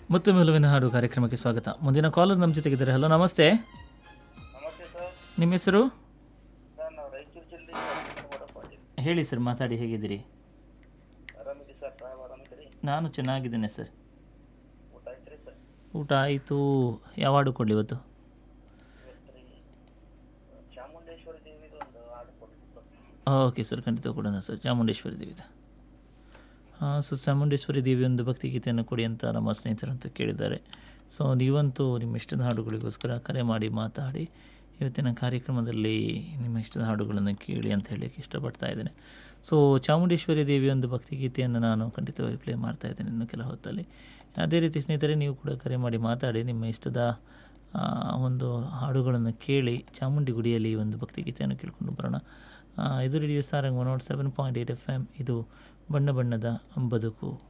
ಮುತ್ತು ಮೆಲುವಿನ ಹಾಡು ಕಾರ್ಯಕ್ರಮಕ್ಕೆ ಸ್ವಾಗತ ಮುಂದಿನ ಕಾಲರ್ ನಮ್ಮ ಜೊತೆಗಿದ್ದಾರೆ ಹಲೋ ನಮಸ್ತೆ ನಮಸ್ತೆ ಸರ್ ನಿಮ್ಮ ಹೆಸರು ಸರ್ ನಾವು ರಾಯಚೂರು ಜಿಲ್ಲೆ ಪಾಟೀಲ್ ಹೇಳಿ ಸರ್ ಮಾತಾಡಿ ಹೇಗಿದ್ದೀರಿ ಆರಾಮಿದ್ದೀವಿ ಸರ್ ತಾವು ಆರಾಮಿದ್ದೀರಿ ನಾನು ಚೆನ್ನಾಗಿದ್ದೇನೆ ಸರ್ ಊಟ ಆಯ್ತು ಸರ್ ಊಟ ಆಯಿತು ಯಾವ ಹಾಡು ಕೊಡಲಿ ಇವತ್ತು ಇವತ್ತು ರೀ ಚಾಮುಂಡೇಶ್ವರಿ ದೇವಿದು ಒಂದು ಹಾಡು ಕೊಟ್ಟು ಓಕೆ ಸರ್ ಖಂಡಿತ ಕೊಡೋಣ ಸರ್ ಚಾಮುಂಡೇಶ್ವರಿ ದೇವಿದ ಹಾಂ ಸೊ ಚಾಮುಂಡೇಶ್ವರಿ ದೇವಿ ಒಂದು ಭಕ್ತಿಗೀತೆಯನ್ನು ಕೊಡಿ ಅಂತ ನಮ್ಮ ಸ್ನೇಹಿತರಂತೂ ಕೇಳಿದ್ದಾರೆ ಸೊ ನೀವಂತೂ ನಿಮ್ಮ ಇಷ್ಟದ ಹಾಡುಗಳಿಗೋಸ್ಕರ ಕರೆ ಮಾಡಿ ಮಾತಾಡಿ ಇವತ್ತಿನ ಕಾರ್ಯಕ್ರಮದಲ್ಲಿ ನಿಮ್ಮ ಇಷ್ಟದ ಹಾಡುಗಳನ್ನು ಕೇಳಿ ಅಂತ ಹೇಳಲಿಕ್ಕೆ ಇಷ್ಟಪಡ್ತಾ ಇದ್ದೇನೆ ಸೊ ಚಾಮುಂಡೇಶ್ವರಿ ದೇವಿ ಒಂದು ಭಕ್ತಿಗೀತೆಯನ್ನು ನಾನು ಖಂಡಿತವಾಗಿ ಪ್ಲೇ ಮಾಡ್ತಾ ಇದ್ದೇನೆ ಇನ್ನು ಕೆಲ ಹೊತ್ತಲ್ಲಿ ಅದೇ ರೀತಿ ಸ್ನೇಹಿತರೆ ನೀವು ಕೂಡ ಕರೆ ಮಾಡಿ ಮಾತಾಡಿ ನಿಮ್ಮ ಇಷ್ಟದ ಆ, ಒಂದು ಹಾಡುಗಳನ್ನು ಕೇಳಿ ಚಾಮುಂಡಿ ಗುಡಿಯಲ್ಲಿ ಈ ಒಂದು ಭಕ್ತಿಗೀತೆಯನ್ನು ಕೇಳ್ಕೊಂಡು ಬರೋಣ ಆ, ಇದು radio Sarang one naught seven point eight F M ಇದು ಬಣ್ಣ ಬಣ್ಣದ ಬದುಕು